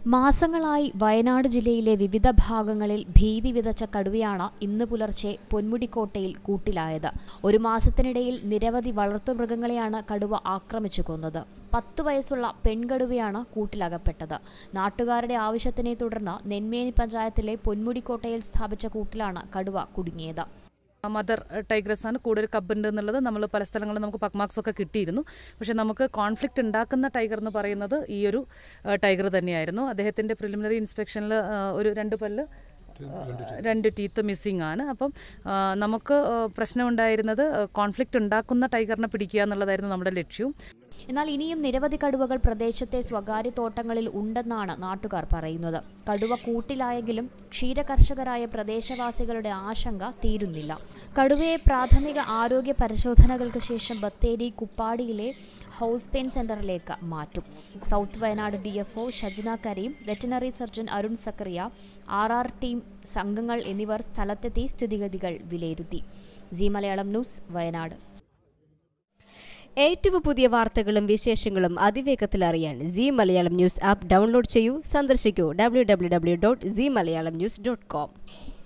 മാസങ്ങളായി വയനാട് ജില്ലയിലെ വിവിധ ഭാഗങ്ങളിൽ ഭീതി വിതച്ച കടുവയാണ് ഇന്ന് പുലർച്ചെ പൊന്മുടിക്കോട്ടയിൽ കൂട്ടിലായത് ഒരു മാസത്തിനിടയിൽ നിരവധി വളർത്തുമൃഗങ്ങളെയാണ് കടുവ ആക്രമിച്ചു കൊന്നത് പത്തു വയസ്സുള്ള പെൺകടുവയാണ് കൂട്ടിലകപ്പെട്ടത് നാട്ടുകാരുടെ ആവശ്യത്തിനെ തുടർന്ന് നെന്മേനി പഞ്ചായത്തിലെ പൊന്മുടിക്കോട്ടയിൽ സ്ഥാപിച്ച കൂട്ടിലാണ് കടുവ കുടുങ്ങിയത് മദർ ടൈഗ്രസ് ആണ് കൂടുതൽ കബ്ബുണ്ട് എന്നുള്ളത് നമ്മൾ പല സ്ഥലങ്ങളിൽ നമുക്ക് പക്മാർക്സ് ഒക്കെ കിട്ടിയിരുന്നു പക്ഷേ നമുക്ക് കോൺഫ്ലിക്റ്റ് ഉണ്ടാക്കുന്ന ടൈഗർ എന്ന് പറയുന്നത് ഈ ഒരു ടൈഗർ തന്നെയായിരുന്നു അദ്ദേഹത്തിൻ്റെ പ്രിലിമിനറി ഇൻസ്പെക്ഷനിൽ ഒരു രണ്ട് പല്ല് രണ്ട് ടീത്ത് മിസ്സിംഗ് ആണ് അപ്പം ആ, നമുക്ക് ആ, പ്രശ്നമുണ്ടായിരുന്നത് കോൺഫ്ലിക്റ്റ് ഉണ്ടാക്കുന്ന ടൈഗറിനെ പിടിക്കുക എന്നുള്ളതായിരുന്നു നമ്മുടെ ലക്ഷ്യവും എന്നാൽ ഇനിയും നിരവധി കടുവകൾ പ്രദേശത്തെ സ്വകാര്യ തോട്ടങ്ങളിൽ ഉണ്ടെന്നാണ് നാട്ടുകാർ പറയുന്നത് കടുവ കൂട്ടിലായെങ്കിലും ക്ഷീരകർഷകരായ പ്രദേശവാസികളുടെ ആശങ്ക തീരുന്നില്ല കടുവയെ പ്രാഥമിക ആരോഗ്യ പരിശോധനകൾക്ക് ശേഷം ബത്തേരി കുപ്പാടിയിലെ ഹൗസ് പെയിൻ സെന്ററിലേക്ക് മാറ്റും south Wayanad D F O Shajna Kareem veterinary surgeon Arun Zacharia R R team സംഘങ്ങൾ എന്നിവർ സ്ഥലത്തെത്തി സ്ഥിതിഗതികൾ വിലയിരുത്തി ജി മലയാളം ന്യൂസ് വയനാട് ഏറ്റവും പുതിയ വാർത്തകളും വിശേഷങ്ങളും അതിവേഗത്തിൽ അറിയാൻ Zee Malayalam news app download ചെയ്യൂ സന്ദർശിക്കൂ W W W dot Zee Malayalam news dot com